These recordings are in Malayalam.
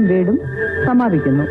വേടും സമാപിക്കുന്നു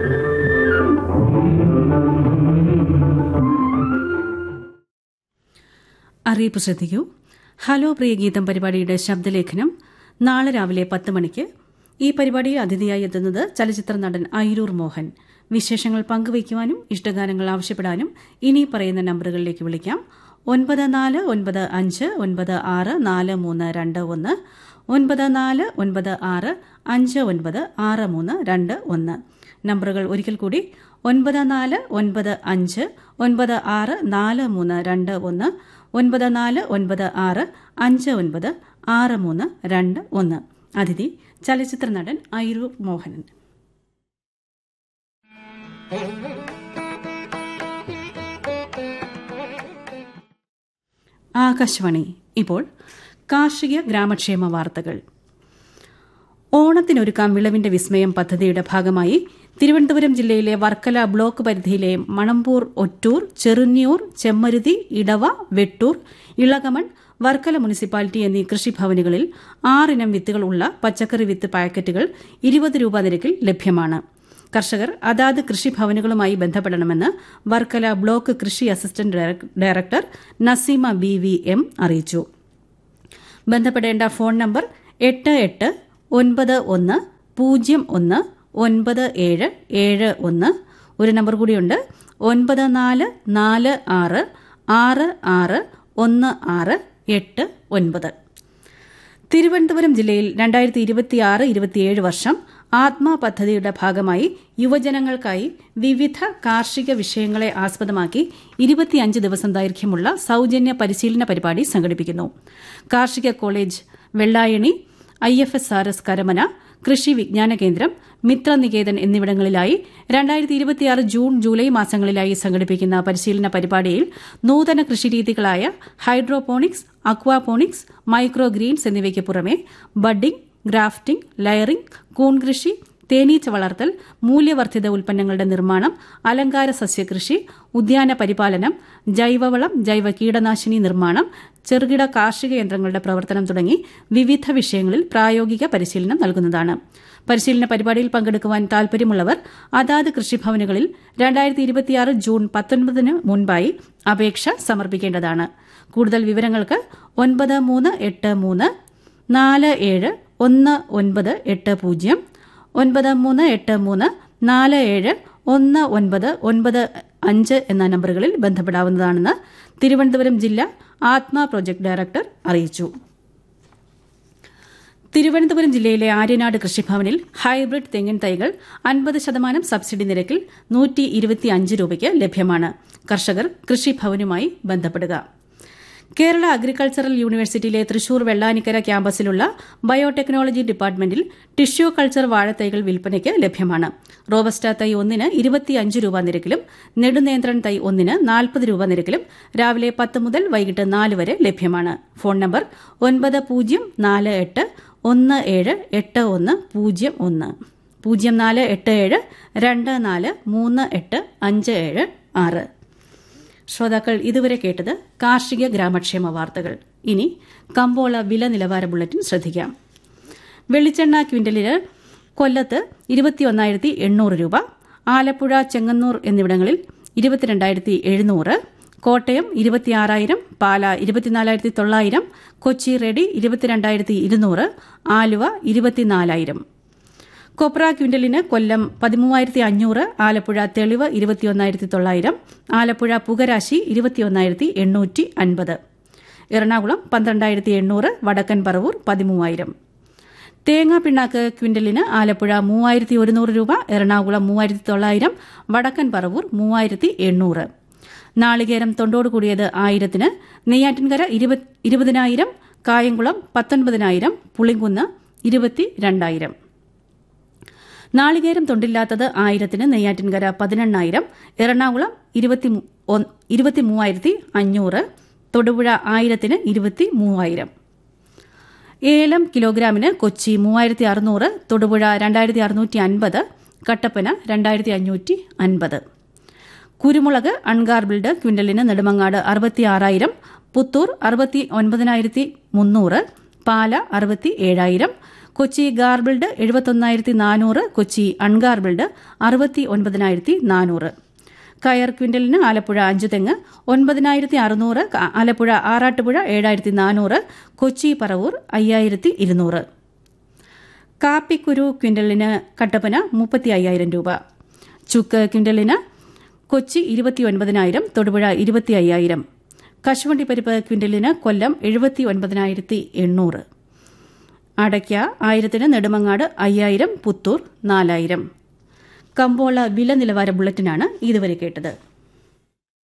അറിയിപ്പ് ശ്രദ്ധിക്കൂ ഹലോ പ്രിയ ഗീതം പരിപാടിയുടെ ശബ്ദലേഖനം നാളെ രാവിലെ പത്ത് മണിക്ക് ഈ പരിപാടിയിൽ അതിഥിയായി എത്തുന്നത് ചലച്ചിത്ര നടൻ ഐരൂർ മോഹൻ വിശേഷങ്ങൾ പങ്കുവയ്ക്കുവാനും ഇഷ്ടഗാനങ്ങൾ ആവശ്യപ്പെടാനും ഇനി പറയുന്ന നമ്പറുകളിലേക്ക് വിളിക്കാം ഒൻപത് നാല് ഒൻപത് അഞ്ച് ഒൻപത് ആറ് നാല് മൂന്ന് രണ്ട് ഒന്ന് ഒൻപത് നാല് ഒൻപത് ആറ് അഞ്ച് ഒൻപത് ആറ് മൂന്ന് രണ്ട് ഒന്ന് നമ്പറുകൾ ഒരിക്കൽ കൂടി ഒൻപത് നാല് ഒൻപത് അഞ്ച് ഒൻപത് ആറ് നാല് മൂന്ന് രണ്ട് ഒന്ന് ഒൻപത് നാല് ഒൻപത് ആറ് അഞ്ച് ഒൻപത് ആറ് മൂന്ന് രണ്ട് ഒന്ന് അതിഥി ചലച്ചിത്ര നടൻ ഐരൂർ മോഹനൻ ആകാശവാണി ഇപ്പോൾ കാർഷിക ഗ്രാമക്ഷേമ വാർത്തകൾ ഓണത്തിനൊരുക്കാം വിളവിന്റെ വിസ്മയം പദ്ധതിയുടെ ഭാഗമായി തിരുവനന്തപുരം ജില്ലയിലെ വർക്കല ബ്ലോക്ക് പരിധിയിലെ മണമ്പൂർ ഒറ്റൂർ ചെറുന്നിയൂർ ചെമ്മരുതി ഇടവ വെട്ടൂർ ഇളകമൺ വർക്കല മുനിസിപ്പാലിറ്റി എന്നീ കൃഷിഭവനുകളിൽ ആറിനം വിത്തുകൾ ഉള്ള പച്ചക്കറി വിത്ത് പാക്കറ്റുകൾ ഇരുപത് രൂപ നിരക്കിൽ ലഭ്യമാണ് കർഷകർ അതാത് കൃഷിഭവനുകളുമായി ബന്ധപ്പെടണമെന്ന് വർക്കല ബ്ലോക്ക് കൃഷി assistant director Naseema B V M അറിയിച്ചു ബന്ധപ്പെടേണ്ട ഫോൺ നമ്പർ എട്ട് എട്ട് ഒൻപത് ഒന്ന് പൂജ്യം ഒന്ന് ഒൻപത് ഏഴ് ഏഴ് ഒന്ന് ഒരു നമ്പർ കൂടിയുണ്ട് ഒൻപത് നാല് നാല് ആറ് ആറ് ആറ് ഒന്ന് ആറ് എട്ട് ഒൻപത് തിരുവനന്തപുരം ജില്ലയിൽ രണ്ടായിരത്തി ഇരുപത്തിയാറ് ഇരുപത്തിയേഴ് വർഷം ആത്മ പദ്ധതിയുടെ ഭാഗമായി യുവജനങ്ങൾക്കായി വിവിധ കാർഷിക വിഷയങ്ങളെ ആസ്പദമാക്കി ഇരുപത്തിയഞ്ച് ദിവസം ദൈർഘ്യമുള്ള സൌജന്യ പരിശീലന പരിപാടി സംഘടിപ്പിക്കുന്നു കാർഷിക college Vellayani I F S R S Karamana കൃഷി വിജ്ഞാന കേന്ദ്രം മിത്രനികേതൻ എന്നിവിടങ്ങളിലായി രണ്ടായിരത്തി ഇരുപത്തിയാറ് ജൂൺ ജൂലൈ മാസങ്ങളിലായി സംഘടിപ്പിക്കുന്ന പരിശീലന പരിപാടിയിൽ നൂതന കൃഷിരീതികളായ ഹൈഡ്രോപോണിക്സ് അക്വാപോണിക്സ് മൈക്രോ ഗ്രീൻസ് എന്നിവയ്ക്ക് പുറമെ ബഡ്ഡിംഗ് ഗ്രാഫ്റ്റിംഗ് ലയറിംഗ് കൂൺകൃഷി തേനീച്ച വളർത്തൽ മൂല്യവർദ്ധിത ഉൽപ്പന്നങ്ങളുടെ നിർമ്മാണം അലങ്കാര സസ്യകൃഷി ഉദ്യാന പരിപാലനം ജൈവവളം ജൈവ കീടനാശിനി നിർമ്മാണം ചെറുകിട കാർഷിക യന്ത്രങ്ങളുടെ പ്രവർത്തനം തുടങ്ങി വിവിധ വിഷയങ്ങളിൽ പ്രായോഗിക പരിശീലനം നൽകുന്നതാണ് പരിശീലന പരിപാടിയിൽ പങ്കെടുക്കുവാൻ താൽപര്യമുള്ളവർ അതാത് കൃഷിഭവനുകളിൽ രണ്ടായിരത്തി ഇരുപത്തിയാറ് ജൂൺ പത്തൊൻപതിന് മുൻപായി അപേക്ഷ സമർപ്പിക്കേണ്ടതാണ് കൂടുതൽ വിവരങ്ങൾക്ക് ഒൻപത് മൂന്ന് എട്ട് മൂന്ന് നാല് ഏഴ് ഒന്ന് ഒൻപത് എട്ട് പൂജ്യം ഒൻപത് മൂന്ന് എട്ട് മൂന്ന് നാല് ഏഴ് ഒന്ന് ഒൻപത് ഒൻപത് അഞ്ച് എന്ന നമ്പറുകളിൽ ബന്ധപ്പെടാവുന്നതാണെന്ന് തിരുവനന്തപുരം ജില്ലാ ആത്മ പ്രൊജക്ട് ഡയറക്ടർ അറിയിച്ചു തിരുവനന്തപുരം ജില്ലയിലെ ആര്യനാട് കൃഷിഭവനിൽ ഹൈബ്രിഡ് തെങ്ങിൻ തൈകൾ അൻപത് ശതമാനം സബ്സിഡി നിരക്കിൽ നൂറ്റി ഇരുപത്തിയഞ്ച് രൂപയ്ക്ക് ലഭ്യമാണ് കർഷകർ കൃഷിഭവനുമായി ബന്ധപ്പെടുക കേരള അഗ്രികൾച്ചറൽ യൂണിവേഴ്സിറ്റിയിലെ തൃശൂർ വെള്ളാനിക്കര ക്യാമ്പസിലുള്ള ബയോടെക്നോളജി ഡിപ്പാർട്ട്മെന്റിൽ ടിഷ്യൂ കൾച്ചർ വാഴത്തൈകൾ വിൽപ്പനയ്ക്ക് ലഭ്യമാണ് റോബസ്റ്റ തൈ ഒന്നിന് ഇരുപത്തിയഞ്ച് രൂപ നിരക്കിലും നെടുനേന്ത്രൻ തൈ ഒന്നിന് നാൽപ്പത് രൂപ നിരക്കിലും രാവിലെ പത്ത് മുതൽ വൈകിട്ട് നാല് വരെ ലഭ്യമാണ് ഫോൺ നമ്പർ ഒൻപത് പൂജ്യം നാല് എട്ട് ഒന്ന് ഏഴ് എട്ട് ഒന്ന് പൂജ്യം ഒന്ന് പൂജ്യം നാല് എട്ട് ഏഴ് രണ്ട് നാല് മൂന്ന് എട്ട് അഞ്ച് ഏഴ് ആറ് ശ്രോതാക്കൾ ഇതുവരെ കേട്ടത് കാർഷിക ഗ്രാമക്ഷേമ വാർത്തകൾ ഇനി കമ്പോള വില നിലവാര ബുള്ളറ്റിൻ ശ്രദ്ധിക്കാം വെളിച്ചെണ്ണ ക്വിന്റലിന് കൊല്ലത്ത് ഇരുപത്തിയൊന്നായിരത്തി എണ്ണൂറ് രൂപ ആലപ്പുഴ ചെങ്ങന്നൂർ എന്നിവിടങ്ങളിൽ ഇരുപത്തിരണ്ടായിരത്തി എഴുന്നൂറ് കോട്ടയം ഇരുപത്തിയാറായിരം പാല ഇരുപത്തിനാലായിരത്തി തൊള്ളായിരം കൊച്ചി റെഡി ഇരുപത്തിരണ്ടായിരത്തി ഇരുന്നൂറ് ആലുവ ഇരുപത്തിനാലായിരം കൊപ്ര ക്വിന്റലിന് കൊല്ലം പതിമൂവായിരത്തി അഞ്ഞൂറ് ആലപ്പുഴ തെളിവ് ഇരുപത്തിയൊന്നായിരത്തി തൊള്ളായിരം ആലപ്പുഴ പുകരാശി ഇരുപത്തിയൊന്നായിരത്തി എണ്ണൂറ്റി അൻപത് എറണാകുളം പന്ത്രണ്ടായിരത്തി എണ്ണൂറ് വടക്കൻ പറവൂർ പതിമൂവായിരം തേങ്ങാ പിണ്ണാക്ക് ക്വിന്റലിന് ആലപ്പുഴ മൂവായിരത്തി ഒരുന്നൂറ് രൂപ എറണാകുളം മൂവായിരത്തി തൊള്ളായിരം വടക്കൻ പറവൂർ മൂവായിരത്തി എണ്ണൂറ് നാളികേരം തൊണ്ടോട് കൂടിയത് ആയിരത്തിന് നെയ്യാറ്റിൻകര ഇരുപതിനായിരം കായംകുളം പത്തൊൻപതിനായിരം പുളിങ്കുന്ന് ഇരുപത്തി രണ്ടായിരം നാളികേരം തൊണ്ടില്ലാത്തത് ആയിരത്തിന് നെയ്യാറ്റിൻകര പതിനെണ്ണായിരം എറണാകുളം ഇരുപത്തി മൂവായിരത്തി അഞ്ഞൂറ് തൊടുപുഴ ആയിരത്തിന് ഇരുപത്തി മൂവായിരം ഏലം കിലോഗ്രാമിന് കൊച്ചി മൂവായിരത്തി അറുന്നൂറ് തൊടുപുഴ രണ്ടായിരത്തി അറുന്നൂറ്റി അൻപത് കട്ടപ്പന രണ്ടായിരത്തി അഞ്ഞൂറ്റി അൻപത് കുരുമുളക് അൺഗാർബിൾഡ് ക്വിന്റലിന് നെടുമങ്ങാട് അറുപത്തി ആറായിരം പുത്തൂർ അറുപത്തി ഒൻപതിനായിരത്തി മുന്നൂറ് പാല അറുപത്തി ഏഴായിരം കൊച്ചി ഗാർബിൾഡ് എഴുപത്തൊന്നായിരത്തി നാനൂറ് കൊച്ചി അൺഗാർബിൾഡ് അറുപത്തി ഒൻപതിനായിരത്തി നാനൂറ് കയർ ക്വിൻ്റലിന് ആലപ്പുഴ അഞ്ചുതെങ്ങ് ഒൻപതിനായിരത്തി അറുന്നൂറ് ആലപ്പുഴ ആറാട്ടുപുഴ ഏഴായിരത്തി നാനൂറ് കൊച്ചി പറവൂർ അയ്യായിരത്തി ഇരുന്നൂറ് കാപ്പിക്കുരു ക്വിൻ്റലിന് കട്ടപ്പന മുപ്പത്തി അയ്യായിരം രൂപ ചുക്ക് ക്വിൻ്റലിന് കൊച്ചി ഇരുപത്തി ഒൻപതിനായിരം തൊടുപുഴ ഇരുപത്തി അയ്യായിരം കശുവണ്ടി പരിപ്പ് ക്വിൻ്റലിന് കൊല്ലം എഴുപത്തി ഒൻപതിനായിരത്തി എണ്ണൂറ് അടയ്ക്ക ആയിരത്തിന് നെടുമങ്ങാട് അയ്യായിരം പുത്തൂർ നാലായിരം കമ്പോള വില നിലവാര ബുള്ളറ്റിനാണ് ഇതുവരെ കേട്ടത്